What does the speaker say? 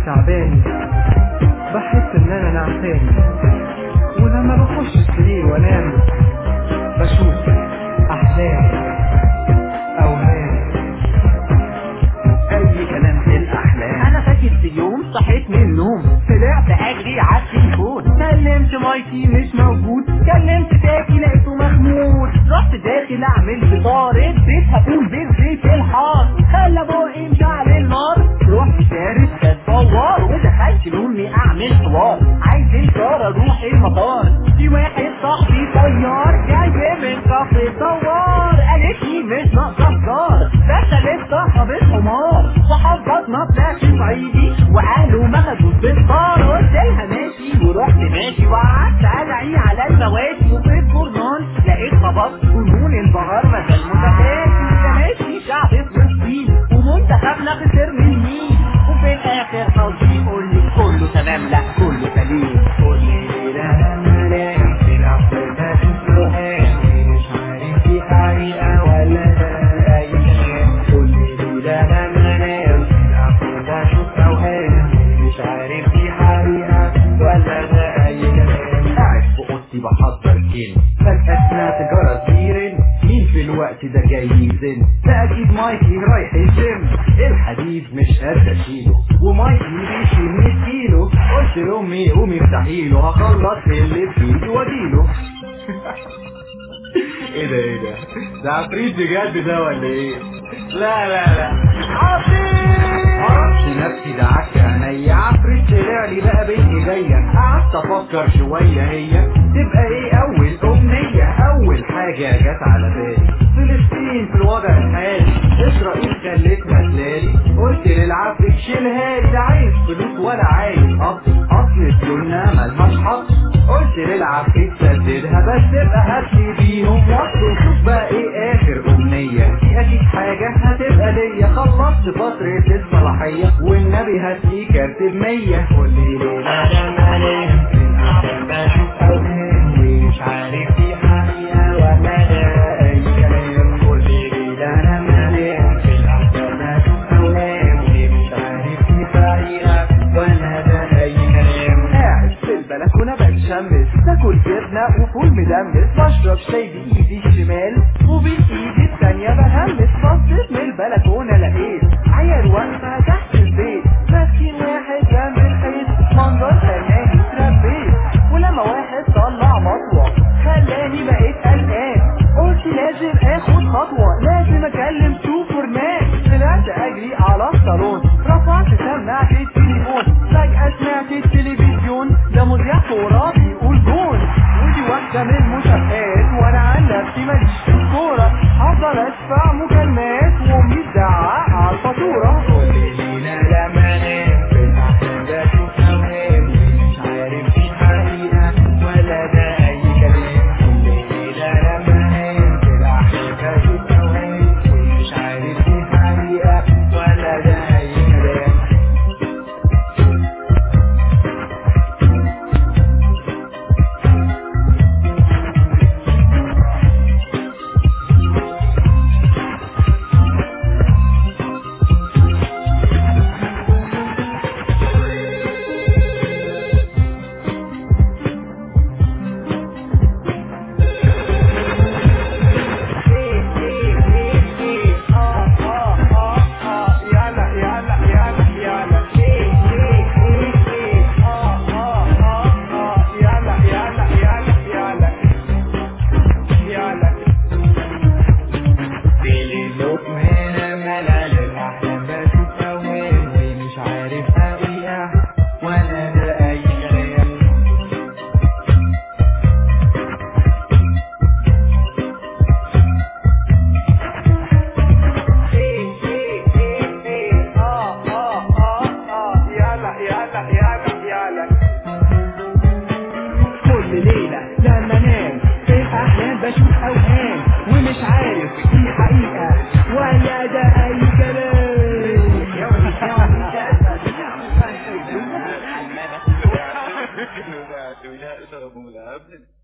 تعباني بحس ان انا نعساني ولما بخش السرير وانام بشوف احلام اوهام اي كلام في الاحلام انا فاكر في يوم صحيت من النوم طلعت اجري على التليفون كلمت مايكي مش موجود كلمت تاكي لقيته مخمود رحت داخل اعمل فطار اديت هقول بالزيت الحار خلى بقي مشعل النار رحت شارب كاس فوار ودخلت لامي اعمل حوار عايز الشارع اروح المطار في واحد صاحبي طيار جاي من كفر دوار قالت لي مش ناقصه هزار دخلت صاحبة حمار صحبتنا طلعت صعيدي وقالوا ما خدوش بالطار قلت لها ماشي ورحت ماشي وقعدت ادعي على المواشي وفي الجرنان لقيت خبط جنون البهار مثل متفاكر ده ماشي شعب فلسطين ومنتخبنا خسر من مين وفي الاخر حظي يقول لي كله تمام لا كله سليم قول لي لا لا لا في العقل مش عارف دي حقيقة ولا ده أي كلام قول لي لا لا لا في العقل بشوف أوهام مش عارف دي حقيقة ولا ده أي كلام قاعد في اوضتي بحضر كلمة فجأة سمعت جرس بيرن مين في الوقت ده جاي يزن ده اكيد مايكي رايح الجيم الحديد مش قادر اشيله ومايكي بيشيل 100 كيلو قلت لامي قومي افتحيله هخلص اللي في ايدي واجيله ايه ده ايه ده ده عفريت بجد ده ولا ايه لا لا لا معرفش نفسي ده عك عينيا عفريت طلع لي بقى بين ايديا قعدت افكر شويه هي تبقى ايه اول امنيه اول حاجه جت على بالي فلسطين في الوضع الحالي اسرائيل خلتنا تلالي قلت للعفريت شيلها لي ده عايز فلوس ولا عايز قبض اصل فلوسنا ملهاش حق قلت للعفريت سددها بس ابقى هاتلي بيهم وصل شوف بقى ايه اخر امنية دي اكيد حاجة هتبقى ليا خلصت فترة الصلاحية والنبي هاتلي كارت بمية قول لي ليه لا لا لا ليه في الأحلام بشوف أوهام ومش عارف دي حقيقة ولا ده أي كلام قول لي ليه لا لا لا ليه في الأحلام بشوف أوهام ومش عارف دي حقيقة ولا ده أي كلام قاعد في البلكونة بتشمس تاكل جبنة وفول مدمس بشرب شاي بإيدي الشمال وبإيدي التانية بهمس بصيت من البلكونة لقيت عيال واقفة تحت البيت ماسكين واحد جنب الحيط منظر خلاني اتربيت ولما واحد طلع مطوة خلاني بقيت قلقان قلت لازم اخد خطوة لازم اكلم سوبرمان طلعت اجري على الصالون رفعت سماعة التليفون فجأة سمعت التلفزيون ده مذيع كورة بيقول جون ودي واحدة من المسابقات وانا عن نفسي ماليش في الكورة هفضل ادفع مكالمات وامي تزعق على الفاتورة قول لي لا لا ما انام في الاحلام بشوف اوهام مش عارف دي حقيقة ولا ده اي كلام قول لي لا لا ما انام في الاحلام بشوف اوهام ومش عارف دي حقيقة ولا ده اي كلام ولا ده أي كلام كل ليلة لما انام في الأحلام بشوف أوهام ومش عارف دي حقيقة ولا ده أي كلام